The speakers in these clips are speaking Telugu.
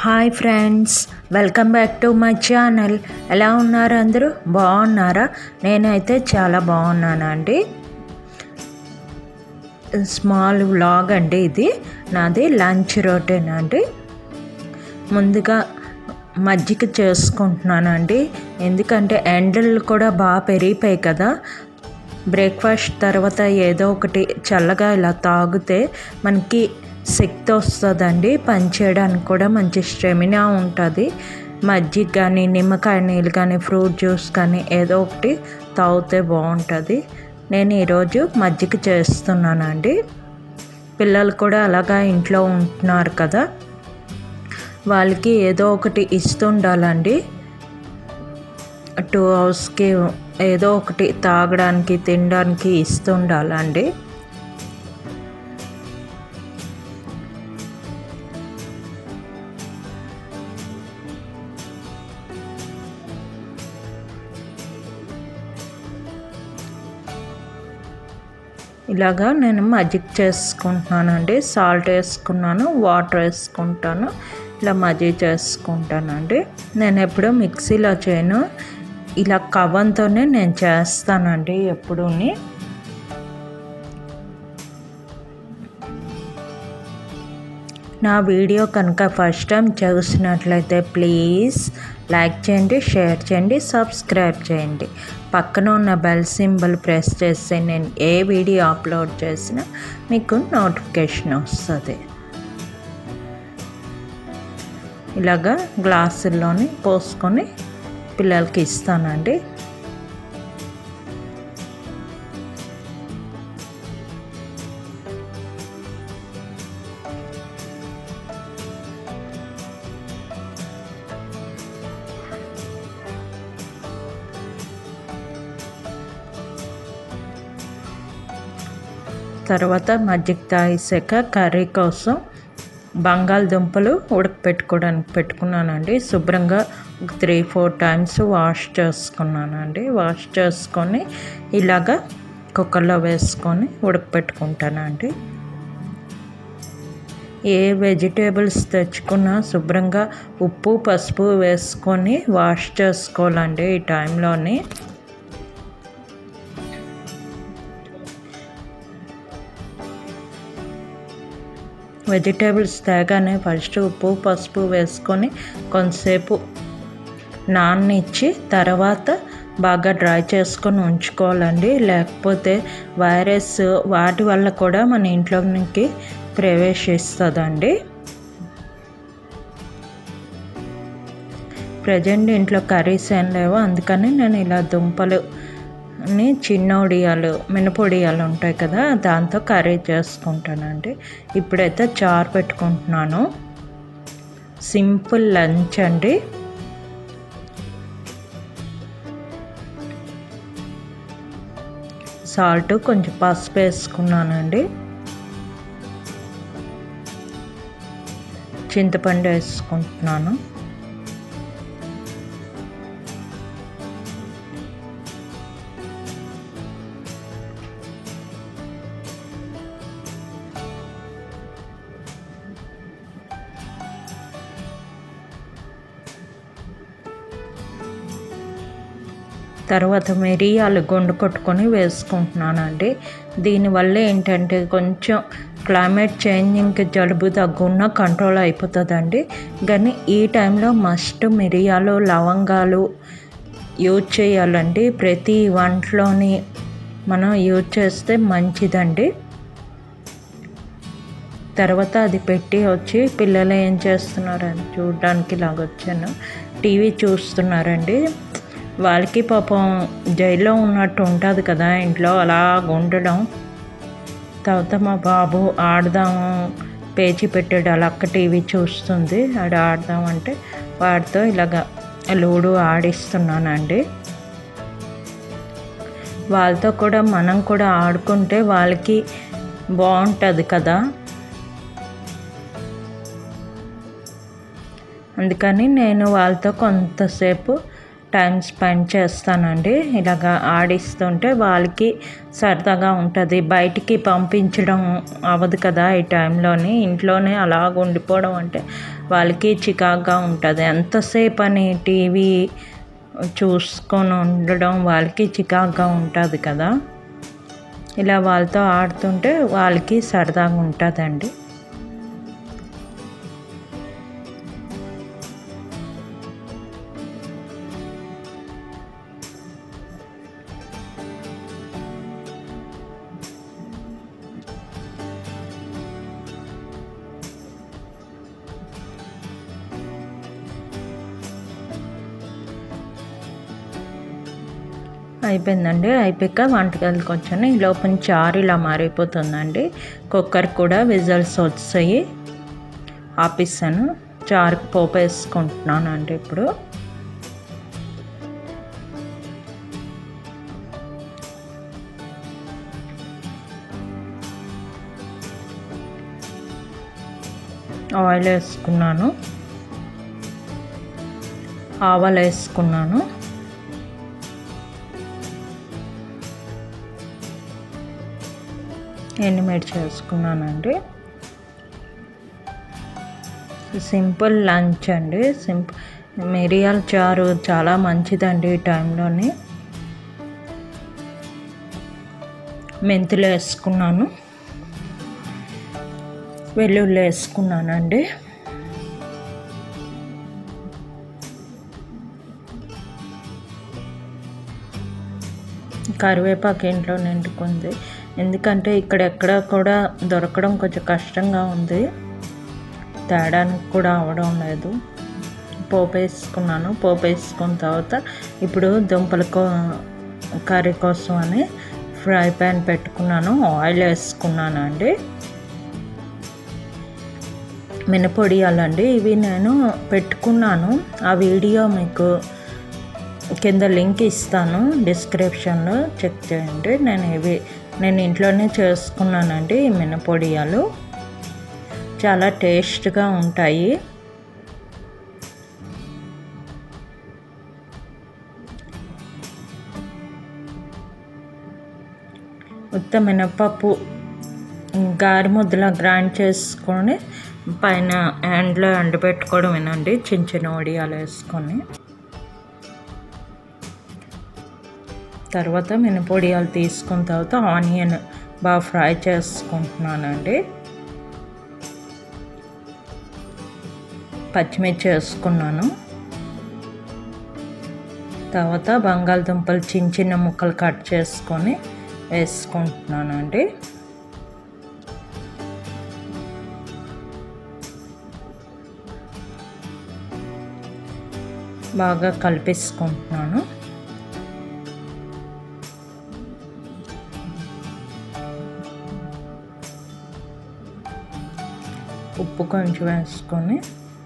hi friends welcome back to my channel ఎలా ఉన్నారు అందరూ బాగున్నారా నేనైతే చాలా బాగున్నానండి స్మాల్ వ్లాగ్ అండి ఇది నాది లంచ్ రొటీన్ అండి ముందుగా మజ్జిగ చేసుకుంటున్నానండి ఎందుకంటే ఎండలు కూడా బాగా పెరిగిపోయాయి కదా బ్రేక్ఫాస్ట్ తర్వాత ఏదో ఒకటి చల్లగా ఇలా తాగితే మనకి శక్తి వస్తుందండి పని చేయడానికి కూడా మంచి స్టెమినా ఉంటుంది మజ్జిగ కానీ నిమ్మకాయ నీళ్ళు కానీ ఫ్రూట్ జ్యూస్ కానీ ఏదో ఒకటి తాగితే బాగుంటుంది నేను ఈరోజు మజ్జిగ చేస్తున్నానండి పిల్లలు కూడా అలాగా ఇంట్లో ఉంటున్నారు కదా వాళ్ళకి ఏదో ఒకటి ఇస్తుండాలండి టూ అవర్స్కి ఏదో ఒకటి తాగడానికి తినడానికి ఇస్తుండాలండి ఇలాగా నేను మజ్జిగ చేసుకుంటున్నానండి సాల్ట్ వేసుకున్నాను వాటర్ వేసుకుంటాను ఇలా మజ్జిగ చేసుకుంటానండి నేను ఎప్పుడూ మిక్సీలో చేయను ఇలా కవంతోనే నేను చేస్తానండి ఎప్పుడూని నా వీడియో కనుక ఫస్ట్ టైం చూసినట్లయితే ప్లీజ్ లైక్ చేయండి షేర్ చేయండి సబ్స్క్రైబ్ చేయండి పక్కన ఉన్న బెల్ సింబల్ ప్రెస్ చేస్తే నేను ఏ వీడియో అప్లోడ్ చేసినా మీకు నోటిఫికేషన్ వస్తుంది ఇలాగా గ్లాసుల్లోని పోసుకొని పిల్లలకి ఇస్తానండి తర్వాత మజ్జిగ తాగేసాక కర్రీ కోసం బంగాళదుంపలు ఉడకపెట్టుకోవడానికి పెట్టుకున్నానండి శుభ్రంగా ఒక త్రీ ఫోర్ టైమ్స్ వాష్ చేసుకున్నానండి వాష్ చేసుకొని ఇలాగా కుక్కర్లో వేసుకొని ఉడకపెట్టుకుంటానండి ఏ వెజిటేబుల్స్ తెచ్చుకున్నా శుభ్రంగా ఉప్పు పసుపు వేసుకొని వాష్ చేసుకోవాలండి ఈ టైంలోని వెజిటేబుల్స్ తేగానే ఫస్ట్ ఉప్పు పసుపు వేసుకొని కొంతసేపు నాన్నిచ్చి తర్వాత బాగా డ్రై చేసుకొని ఉంచుకోవాలండి లేకపోతే వైరస్ వాటి వల్ల కూడా మన ఇంట్లోకి ప్రవేశిస్తుందండి ప్రజెంట్ ఇంట్లో కర్రీస్ ఏం లేవు అందుకని నేను ఇలా దుంపలు ని చిన్న ఒడియాలు మినపొడియాలు ఉంటాయి కదా దాంతో కర్రీ చేసుకుంటానండి ఇప్పుడైతే చారు పెట్టుకుంటున్నాను సింపుల్ లంచ్ అండి సాల్ట్ కొంచెం పసుపు వేసుకున్నానండి చింతపండు వేసుకుంటున్నాను తర్వాత మిరియాలు గుండు కొట్టుకొని వేసుకుంటున్నానండి దీనివల్ల ఏంటంటే కొంచెం క్లైమేట్ చేంజింగ్కి జలుబు దగ్గున్న కంట్రోల్ అయిపోతుందండి కానీ ఈ టైంలో మస్ట్ మిరియాలు లవంగాలు యూజ్ చేయాలండి ప్రతి వంటలోని మనం యూజ్ చేస్తే మంచిదండి తర్వాత అది పెట్టి వచ్చి పిల్లలు ఏం చేస్తున్నారని చూడడానికి ఇలాగ వచ్చాను టీవీ చూస్తున్నారండి వాళ్ళకి పాపం జైల్లో ఉన్నట్టు ఉంటుంది కదా ఇంట్లో అలా ఉండడం తర్వాత మా బాబు ఆడదాము పేచి పెట్టాడు అలా అక్క టీవీ చూస్తుంది ఆడ ఆడదాం అంటే వాడితో ఇలాగ లూడు ఆడిస్తున్నానండి వాళ్ళతో కూడా మనం కూడా ఆడుకుంటే వాళ్ళకి బాగుంటుంది కదా అందుకని నేను వాళ్ళతో కొంతసేపు టైం స్పెండ్ చేస్తానండి ఇలాగ ఆడిస్తుంటే వాళ్ళకి సరదాగా ఉంటుంది బయటికి పంపించడం అవ్వదు కదా ఈ టైంలోని ఇంట్లోనే అలాగ ఉండిపోవడం అంటే వాళ్ళకి చికాగ్గా ఉంటుంది ఎంతసేపు అని టీవీ చూసుకొని ఉండడం వాళ్ళకి చికాగ్గా ఉంటుంది కదా ఇలా వాళ్ళతో ఆడుతుంటే వాళ్ళకి సరదాగా ఉంటుందండి అయిపోయిందండి అయిపోయాక వంటగదికి వచ్చాను ఈ లోపల చారు ఇలా మారిపోతుందండి కుక్కర్ కూడా విజల్స్ వచ్చాయి ఆపిస్తాను చారుకి పోపు వేసుకుంటున్నాను అండి ఇప్పుడు ఆయిల్ వేసుకున్నాను ఆవాలు వేసుకున్నాను ఎండుమిర్చి వేసుకున్నానండి సింపుల్ లంచ్ అండి సింపుల్ మిరియాల చారు చాలా మంచిదండి ఈ టైంలోని మెంతులు వేసుకున్నాను వెల్లుల్లి వేసుకున్నానండి కరివేపాకు ఇంట్లో నిండుకుంది ఎందుకంటే ఇక్కడ ఎక్కడ కూడా దొరకడం కొంచెం కష్టంగా ఉంది తేడానికి కూడా అవడం లేదు పోపు వేసుకున్నాను పోపు వేసుకున్న తర్వాత ఇప్పుడు దుంపల కో కర్రీ కోసం అని ఫ్రై ప్యాన్ పెట్టుకున్నాను ఆయిల్ వేసుకున్నాను అండి మినపొడియాలండి ఇవి నేను పెట్టుకున్నాను ఆ వీడియో మీకు కింద లింక్ ఇస్తాను డిస్క్రిప్షన్లో చెక్ చేయండి నేను ఇవి నేను ఇంట్లోనే చేసుకున్నానండి ఈ మినపొడియాలు చాలా టేస్ట్గా ఉంటాయి ఉత్త మినపప్పు గారి ముద్దలా గ్రైండ్ చేసుకొని పైన హ్యాండ్లో ఎండబెట్టుకోవడం వినండి చిన్న చిన్న వడియాలు వేసుకొని తర్వాత మినపొడియాలు తీసుకున్న తర్వాత ఆనియన్ బాగా ఫ్రై చేసుకుంటున్నానండి పచ్చిమిర్చి వేసుకున్నాను తర్వాత బంగాళదుంపలు చిన్న చిన్న ముక్కలు కట్ చేసుకొని వేసుకుంటున్నానండి బాగా కలిపేసుకుంటున్నాను ఉప్పు కొంచెం వేసుకొని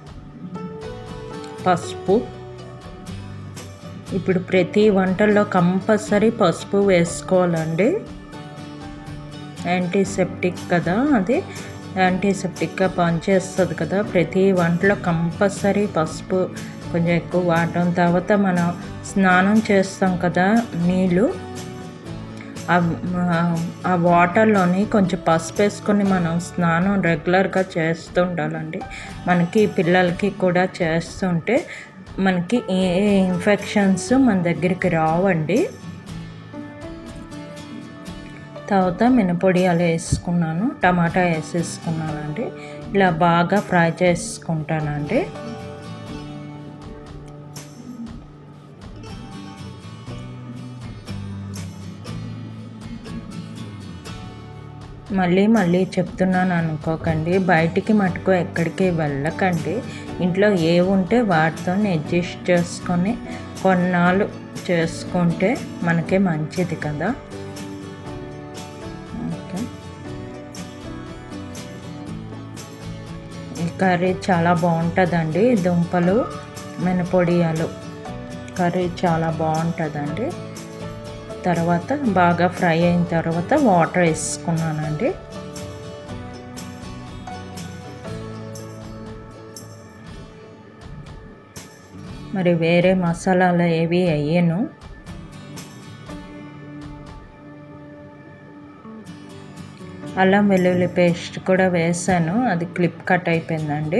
పసుపు ఇప్పుడు ప్రతి వంటల్లో కంపల్సరీ పసుపు వేసుకోవాలండి యాంటీసెప్టిక్ కదా అది యాంటీసెప్టిక్గా పనిచేస్తుంది కదా ప్రతి వంటలో కంపల్సరీ పసుపు కొంచెం ఎక్కువ వాడటం తర్వాత మనం స్నానం చేస్తాం కదా నీళ్ళు ఆ వాటర్లోని కొంచెం పసుపు వేసుకొని మనం స్నానం రెగ్యులర్గా చేస్తూ ఉండాలండి మనకి పిల్లలకి కూడా చేస్తుంటే మనకి ఏ ఇన్ఫెక్షన్స్ మన దగ్గరికి రావండి తర్వాత మినపొడియాలు వేసుకున్నాను టమాటా వేసేసుకున్నానండి ఇలా బాగా ఫ్రై చేసుకుంటానండి మళ్ళీ మళ్ళీ చెప్తున్నాను అనుకోకండి బయటికి మటుకు ఎక్కడికి వెళ్ళకండి ఇంట్లో ఏ ఉంటే వాటితో అడ్జస్ట్ చేసుకొని కొన్నాళ్ళు చేసుకుంటే మనకే మంచిది కదా ఓకే ఈ కర్రీ చాలా బాగుంటుందండి దుంపలు మినపొడియాలు కర్రీ చాలా బాగుంటుందండి తర్వాత బాగా ఫ్రై అయిన తర్వాత వాటర్ వేసుకున్నానండి మరి వేరే మసాలాలు ఏవి వేయను అల్లం వెల్లుల్లి పేస్ట్ కూడా వేసాను అది క్లిప్ కట్ అయిపోయిందండి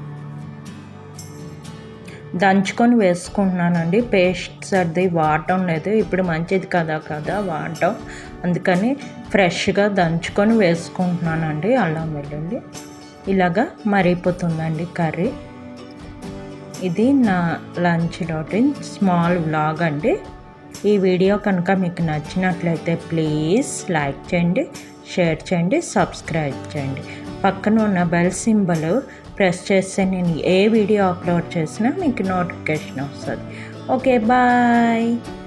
దంచుకొని వేసుకుంటున్నానండి పేస్ట్ అది వాడటం లేదు ఇప్పుడు మంచిది కదా కదా వాడటం అందుకని ఫ్రెష్గా దంచుకొని వేసుకుంటున్నానండి అల్లం వెల్లుల్లి ఇలాగా మరిగిపోతుందండి కర్రీ ఇది నా లంచ్ రొటీన్ స్మాల్ వ్లాగ్ అండి ఈ వీడియో కనుక మీకు నచ్చినట్లయితే ప్లీజ్ లైక్ చేయండి షేర్ చేయండి సబ్స్క్రైబ్ చేయండి పక్కన ఉన్న బెల్ సింబల్ ప్రెస్ చేస్తే నేను ఏ వీడియో అప్లోడ్ చేసినా మీకు నోటిఫికేషన్ వస్తుంది ఓకే బాయ్